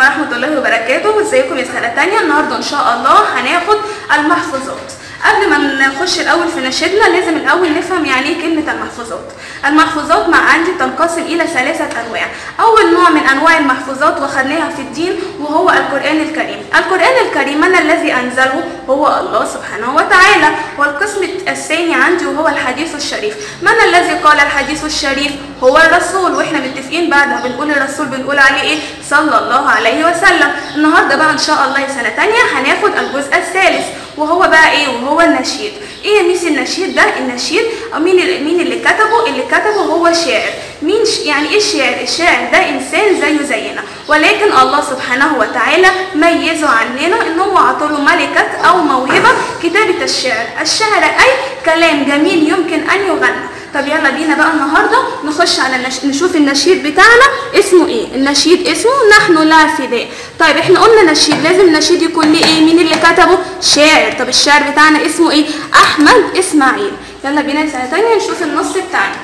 ورحمة الله وبركاته ازيكم يا سنة تانية النهاردة ان شاء الله هناخد المحفوظات قبل ما نخش الاول في نشيدنا لازم الاول نفهم يعني ايه كلمة المحفوظات المحفوظات مع عندي تنقسم الى ثلاثة انواع اول نوع من انواع المحفوظات وخدناها في الدين وهو القرآن الكريم القرآن الكريم من الذي انزله هو الله سبحانه وتعالى والقسم الثاني عندي وهو الحديث الشريف من الذي قال الحديث الشريف هو الرسول واحنا متفقين بعد ما بنقول الرسول بنقول عليه ايه صلى الله عليه وسلم النهارده بقى ان شاء الله يا سنه تانية هناخد الجزء الثالث وهو بقى ايه وهو النشيد ايه ميس النشيد ده النشيد مين مين اللي كتبه اللي كتبه هو شاعر مين ش... يعني ايه الشاعر الشاعر ده انسان زيه زينا ولكن الله سبحانه وتعالى ميزه عننا ان هو عطاله ملكه او موهبه كتابه الشعر الشعر اي كلام جميل يمكن ان يغنى طب يلا بينا بقى النهارده نخش على النش... نشوف النشيد بتاعنا اسمه ايه النشيد اسمه نحن لا فداء طيب احنا قلنا نشيد لازم النشيد يكون ليه ايه مين اللي كتبه شاعر طب الشاعر بتاعنا اسمه ايه احمد اسماعيل يلا بينا سنه تانية نشوف النص بتاعنا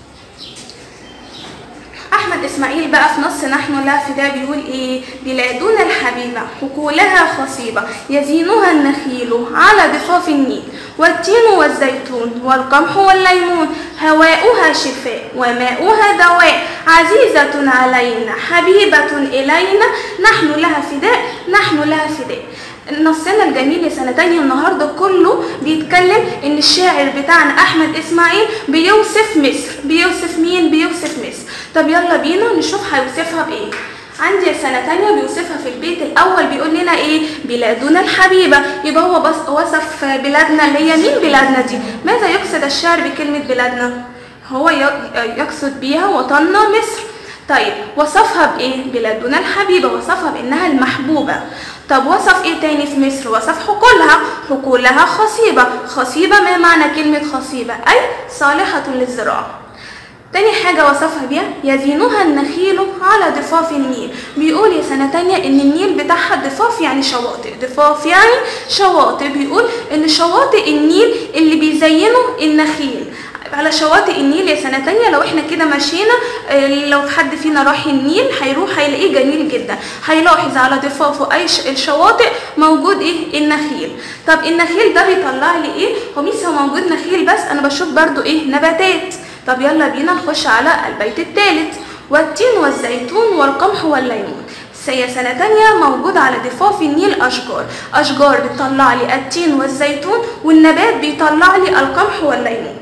احمد اسماعيل بقى في نص نحن لا فداء بيقول ايه بلادنا الحبيبه حقولها خصيبه يزينها النخيل على ضفاف النيل والتين والزيتون والقمح والليمون هواؤها شفاء وماؤها دواء عزيزة علينا حبيبة إلينا نحن لها فداء نحن لها فداء نصنا الجميل يا سنة تانية النهاردة كله بيتكلم ان الشاعر بتاعنا احمد اسماعيل بيوصف مصر بيوصف مين بيوصف مصر طب يلا بينا نشوف هيوصفها بايه عندي يا سنة تانية بيوصفها في البيت الأول بيقول لنا إيه بلادنا الحبيبة يبقى هو بس وصف بلادنا اللي هي مين بلادنا دي ماذا يقصد الشاعر بكلمة بلادنا هو يقصد بيها وطننا مصر طيب وصفها بإيه بلادنا الحبيبة وصفها بإنها المحبوبة طب وصف ايه تاني في مصر وصف حقولها حقولها خصيبة خصيبة ما معنى كلمة خصيبة أي صالحة للزراعة تاني حاجة وصفها بيها يزينها النخيل على ضفاف النيل بيقول يا سنة تانية ان النيل بتاعها ضفاف يعني شواطئ ضفاف يعني شواطئ بيقول ان شواطئ النيل اللي بيزينوا النخيل على شواطئ النيل يا سنة تانية لو احنا كده مشينا لو حد فينا راح النيل هيروح هيلاقيه جميل جدا هيلاحظ على ضفافه اي الشواطئ موجود ايه النخيل طب النخيل ده بيطلع لي ايه هو مش هو موجود نخيل بس انا بشوف برضو ايه نباتات طب يلا بينا نخش على البيت الثالث والتين والزيتون والقمح والليمون يا سنة تانية موجود على ضفاف النيل أشجار أشجار بتطلع لي التين والزيتون والنبات بيطلع لي القمح والليمون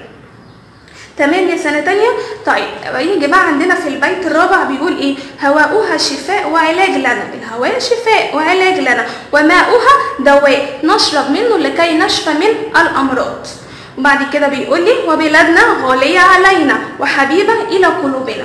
تمام يا سنة تانية طيب يجي بقى عندنا في البيت الرابع بيقول ايه هواؤها شفاء وعلاج لنا الهواء شفاء وعلاج لنا وماؤها دواء نشرب منه لكي نشفى من الأمراض وبعد كده بيقول لي وبلادنا غالية علينا وحبيبة إلى قلوبنا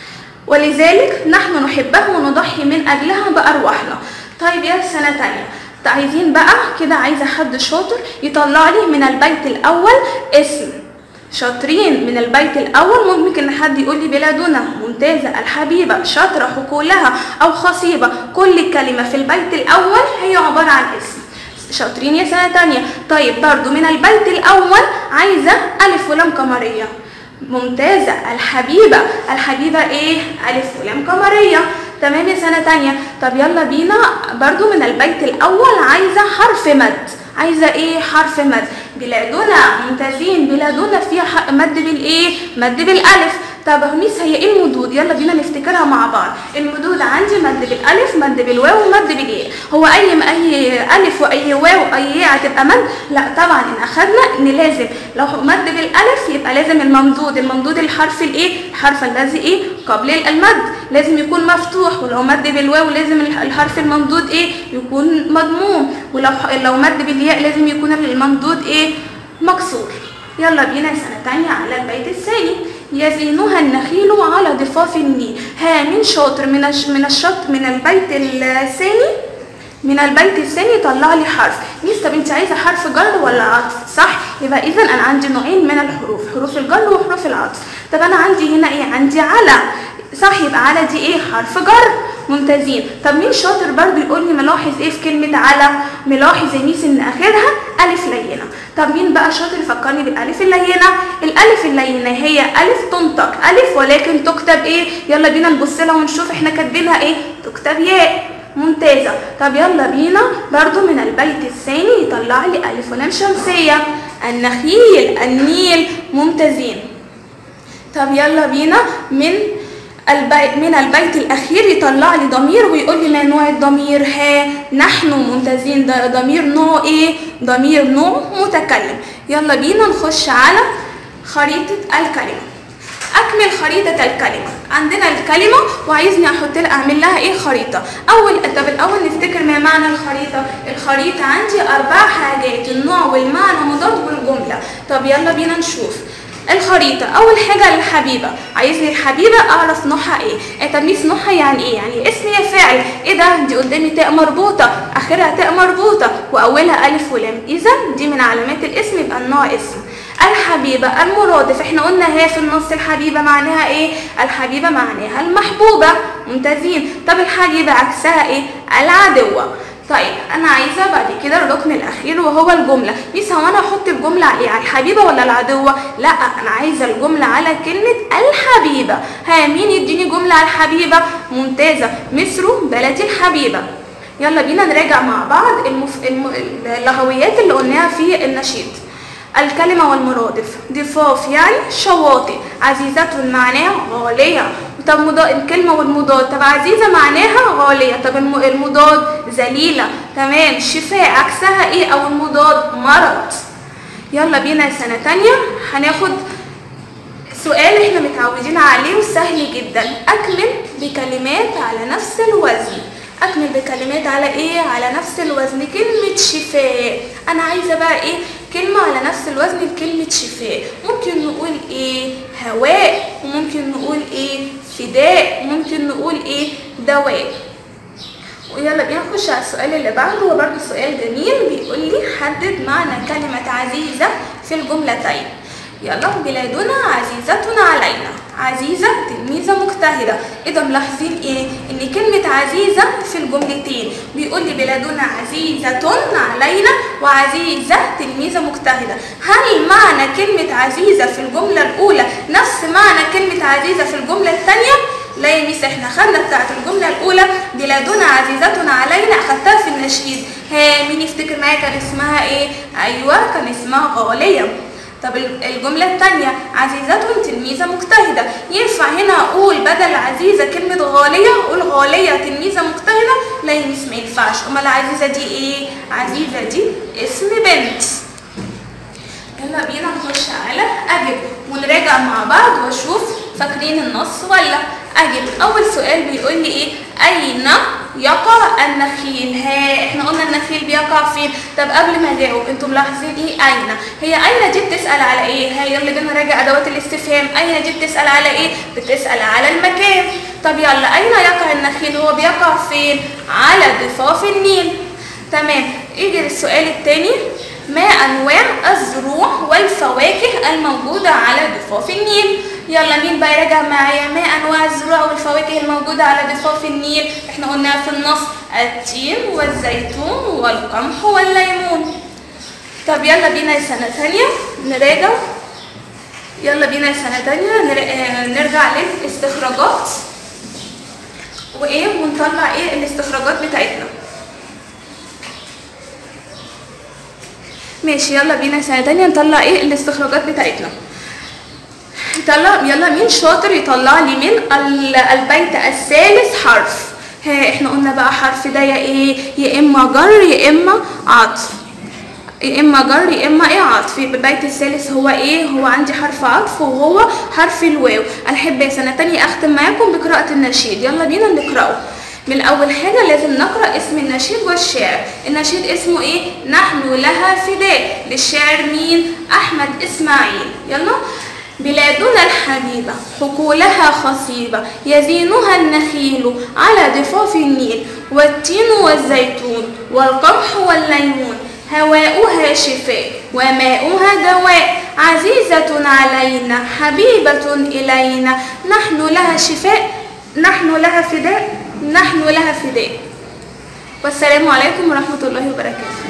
ولذلك نحن نحبها ونضحي من أجلها بأرواحنا طيب يا سنة تانية عايزين بقى كده عايزة حد شاطر يطلع لي من البيت الأول اسم شاطرين من البيت الأول ممكن حد يقول لي بلادنا ممتازة الحبيبة شاطرة حقولها أو خصيبة كل كلمة في البيت الأول هي عبارة عن اسم شاطرين يا سنة تانية طيب برضو من البيت الأول عايزة ألف ولام قمرية ممتازة الحبيبة الحبيبة ايه ألف ولام قمرية تمام يا سنة تانية طب يلا بينا برضو من البيت الأول عايزة حرف مد عايزة ايه حرف مد بلادنا ممتازين بلادنا فيها مد بالايه مد بالالف طب ميس هي ايه المدود يلا بينا نفتكرها مع بعض المدود عندي مد بالالف مد بالواو ومد بالياء هو اي اي الف واي واو اي ياء هتبقى مد لا طبعا ان اخدنا ان لازم لو مد بالالف يبقى لازم الممدود الممدود الحرف الايه الحرف الذي ايه قبل المد لازم يكون مفتوح ولو مد بالواو لازم الحرف الممدود ايه يكون مضموم ولو لو مد بالياء لازم يكون الممدود ايه مكسور يلا بينا سنة تانية على البيت الثاني يزينها النخيل على ضفاف النيل ها من شاطر من الش من الشط من البيت الثاني من البيت الثاني طلع لي حرف ميس طب انت عايزه حرف جر ولا عطف صح يبقى اذا انا عندي نوعين من الحروف حروف الجر وحروف العطف طب انا عندي هنا ايه عندي على صح يبقى على دي ايه حرف جر ممتازين طب مين شاطر برضو يقول لي ملاحظ ايه في كلمه على ملاحظ يا ميس ان اخرها الف لينه طب مين بقى شاطر يفكرني بالالف اللينه الالف اللينه هي الف تنطق الف ولكن تكتب ايه يلا بينا نبص لها ونشوف احنا كاتبينها ايه تكتب ياء ممتازة طب يلا بينا برضو من البيت الثاني يطلع لي ألف ولام شمسية النخيل النيل ممتازين طب يلا بينا من البيت من البيت الأخير يطلع لي ضمير ويقول لي ما نوع الضمير ها نحن ممتازين ده ضمير نوع ايه ضمير نوع متكلم يلا بينا نخش على خريطة الكلمة أكمل خريطة الكلمة عندنا الكلمة وعايزني أحط لها أعمل لها إيه خريطة أول طب الأول نفتكر ما معنى الخريطة الخريطة عندي أربع حاجات النوع والمعنى مضاد والجملة طب يلا بينا نشوف الخريطة أول حاجة الحبيبة عايز لي الحبيبة أعرف نوعها إيه إيه طب ميس نوعها يعني إيه يعني اسم يا فاعل إيه ده دي قدامي تاء مربوطة آخرها تاء مربوطة وأولها ألف ولام إذا دي من علامات الاسم يبقى النوع اسم الحبيبة المرادف احنا قلنا هي في النص الحبيبة معناها ايه الحبيبة معناها المحبوبة ممتازين طب الحبيبة عكسها ايه العدوة طيب انا عايزه بعد كده الركن الاخير وهو الجمله ميس هو انا احط الجمله على ايه على الحبيبه ولا العدوه لا انا عايزه الجمله على كلمه الحبيبه ها مين يديني جمله على الحبيبه ممتازه مصر بلدي الحبيبه يلا بينا نراجع مع بعض المف... الم... اللغويات اللي قلناها في النشيد الكلمة والمرادف ضفاف يعني شواطئ عزيزة معناها غالية طب مضاد الكلمة والمضاد طب عزيزة معناها غالية طب الم... المضاد ذليلة تمام شفاء عكسها ايه او المضاد مرض يلا بينا سنة تانية هناخد سؤال احنا متعودين عليه وسهل جدا اكمل بكلمات على نفس الوزن اكمل بكلمات على ايه على نفس الوزن كلمة شفاء انا عايزة بقى ايه كلمة على نفس الوزن بكلمة شفاء ممكن نقول ايه هواء وممكن نقول ايه فداء وممكن نقول ايه دواء ويلا بينا نخش على السؤال اللي بعده هو برضه سؤال جميل بيقول لي حدد معنى كلمة عزيزة في الجملتين يلا بلادنا عزيزة علينا عزيزة تلميذة مجتهدة إذا ملاحظين إيه؟ إن كلمة عزيزة في الجملتين بيقول لي بلادنا عزيزة علينا وعزيزة تلميذة مجتهدة هل معنى كلمة عزيزة في الجملة الأولى نفس معنى كلمة عزيزة في الجملة الثانية؟ لا يا ميس احنا خدنا بتاعت الجملة الأولى بلادنا عزيزة علينا أخدتها في النشيد ها مين يفتكر معايا كان اسمها إيه؟ أيوه كان اسمها غالية طب الجملة الثانية عزيزة تلميذة مجتهدة ينفع هنا أقول بدل عزيزة كلمة غالية أقول غالية تلميذة مجتهدة لا يا ميس ما ينفعش أمال عزيزة دي إيه؟ عزيزة دي اسم بنت يلا بينا نخش على أجب ونراجع مع بعض وأشوف فاكرين النص ولا أجب أول سؤال بيقول لي إيه أين يقع النخيل ها احنا قلنا النخيل بيقع فين طب قبل ما اجاوب انتم ملاحظين ايه اين هي اين دي بتسال على ايه ها يلا بينا نراجع ادوات الاستفهام اين دي بتسال على ايه بتسال على المكان طب يلا اين يقع النخيل هو بيقع فين على ضفاف النيل تمام يجي السؤال الثاني ما انواع الزروع والفواكه الموجوده على ضفاف النيل يلا مين بقى يراجع معايا ما انواع الزروع والفواكه الموجوده على ضفاف النيل احنا قلناها في النص التين والزيتون والقمح والليمون طب يلا بينا سنه ثانيه نراجع يلا بينا سنه ثانيه نرجع للاستخراجات وايه ونطلع ايه الاستخراجات بتاعتنا ماشي يلا بينا سنه ثانيه نطلع ايه الاستخراجات بتاعتنا طلع يلا مين شاطر يطلع لي من البيت الثالث حرف ها احنا قلنا بقى حرف ده يا ايه يا اما جر يا اما عطف يا اما جر يا اما ايه عطف يبقى البيت الثالث هو ايه هو عندي حرف عطف وهو حرف الواو انا احب يا سنه تانية اختم معاكم بقراءه النشيد يلا بينا نقراه من اول حاجه لازم نقرا اسم النشيد والشعر النشيد اسمه ايه نحن لها فداء للشاعر مين احمد اسماعيل يلا بلادنا الحبيبة حقولها خصيبة يزينها النخيل على ضفاف النيل والتين والزيتون والقمح والليمون هواؤها شفاء وماؤها دواء عزيزة علينا حبيبة إلينا نحن لها شفاء نحن لها فداء نحن لها فداء والسلام عليكم ورحمة الله وبركاته